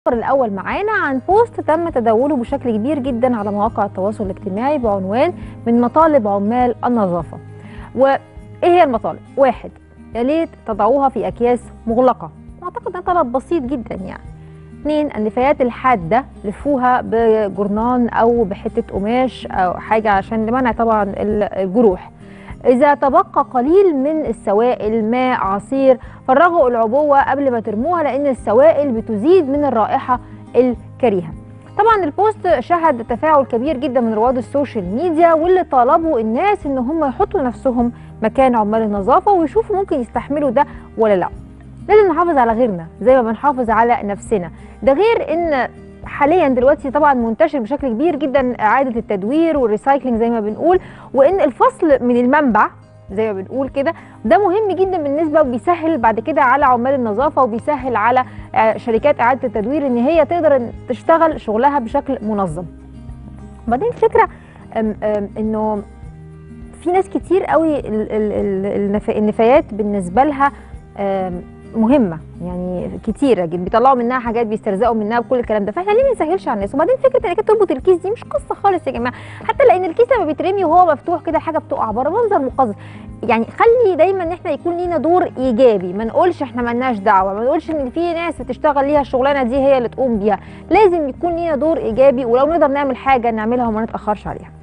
الخبر الأول معانا عن بوست تم تداوله بشكل كبير جدا على مواقع التواصل الاجتماعي بعنوان من مطالب عمال النظافة وإيه هي المطالب؟ واحد يا ريت تضعوها في أكياس مغلقة أعتقد ده طلب بسيط جدا يعني اثنين النفايات الحادة لفوها بجرنان أو بحتة قماش أو حاجة عشان لمنع طبعا الجروح إذا تبقى قليل من السوائل ماء عصير فرغوا العبوة قبل ما ترموها لأن السوائل بتزيد من الرائحة الكريهة طبعا البوست شهد تفاعل كبير جدا من رواد السوشيال ميديا واللي طالبوا الناس ان هم يحطوا نفسهم مكان عمال النظافة ويشوفوا ممكن يستحملوا ده ولا لا لازم نحافظ على غيرنا زي ما بنحافظ على نفسنا ده غير ان حاليا دلوقتي طبعا منتشر بشكل كبير جدا اعاده التدوير والريسايكلينج زي ما بنقول وان الفصل من المنبع زي ما بنقول كده ده مهم جدا بالنسبه وبيسهل بعد كده على عمال النظافه وبيسهل على شركات اعاده التدوير ان هي تقدر تشتغل شغلها بشكل منظم. بعدين الفكره انه في ناس كتير قوي النفايات بالنسبه لها مهمه يعني كتيره جدا بيطلعوا منها حاجات بيسترزقوا منها بكل الكلام ده فاحنا ليه ما نسهلش على الناس وبعدين فكره انك تربط الكيس دي مش قصه خالص يا جماعه حتى لان الكيس لما بيترمي وهو مفتوح كده الحاجه بتقع بره منظر مقزز يعني خلي دايما ان احنا يكون لينا دور ايجابي ما نقولش احنا مالناش دعوه ما نقولش ان في ناس بتشتغل ليها الشغلانه دي هي اللي تقوم بيها لازم يكون لينا دور ايجابي ولو نقدر نعمل حاجه نعملها وما نتاخرش عليها